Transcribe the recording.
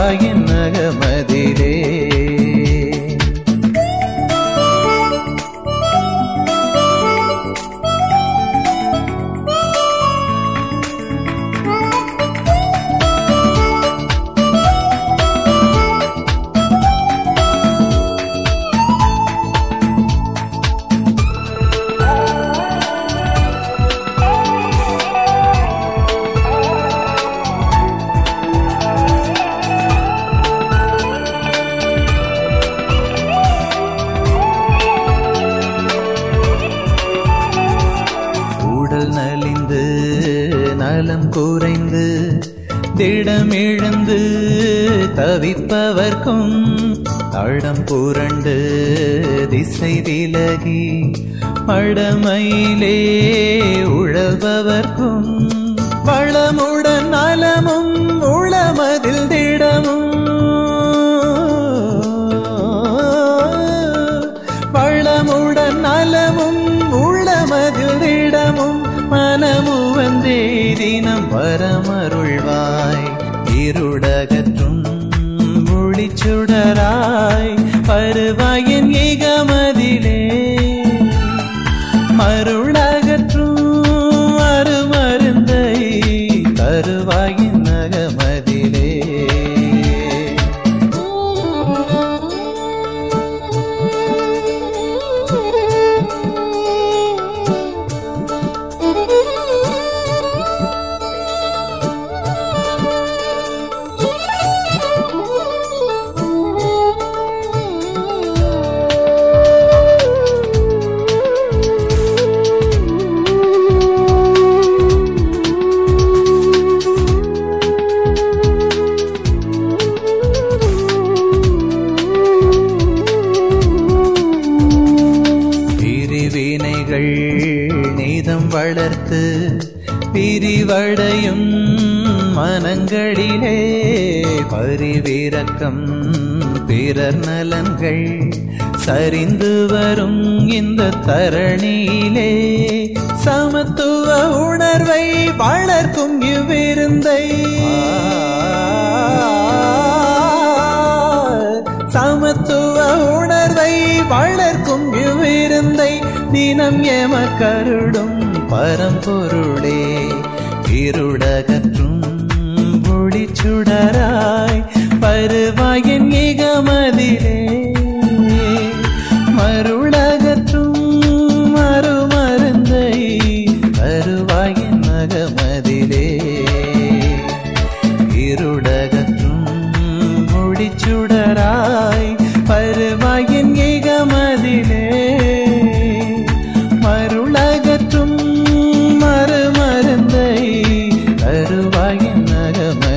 தருவாயின் நகமதிலே உடல் நலிந்து நலம் குறைந்து திடமிழந்து தவிப்பவர்க்கும் தடம் புரண்டு திசை விலகி மடமையிலே உழல்பவர்க்கும் வளமுடன் நலமும் உளமதில் திடமும் வளமுடன் நலமும் உள்ளமதில் இடமும் மனமு வந்தே தினம் வரமருள்வாய் இருடகற்றும் ஒளிச்சுடராய் வருவாயின் ஏகமதிலே மருளகற்றும் அருமருந்தை தருவாயின் நகமதிலே பிரிவினைகள் நீதம் வளர்த்து பிரிவடையும் மனங்களிலே பரிவிரக்கம் பிறர் நலன்கள் சரிந்து வரும் இந்த தரணியிலே சமத்துவ உணர்வை வளர்க்கும் இவ்விருந்தை சமத்துவ உணர்வை வளர்க்கும் இவ்விருந்தை தினம் எம கருடும் பரம்பொருளே இருடகற்றும் ஒளிச்சுடராய் வருவாயின் ஏகமதிலே மருளகற்றும் மறுமருந்தை வருவாயின் நகமதிலே இருடகற்றும் ஒளிச்சுடராய் பருவாயின் ஏகமதிலே மருளகற்றும் மறுமருந்தை தருவாயின் நகமதிலே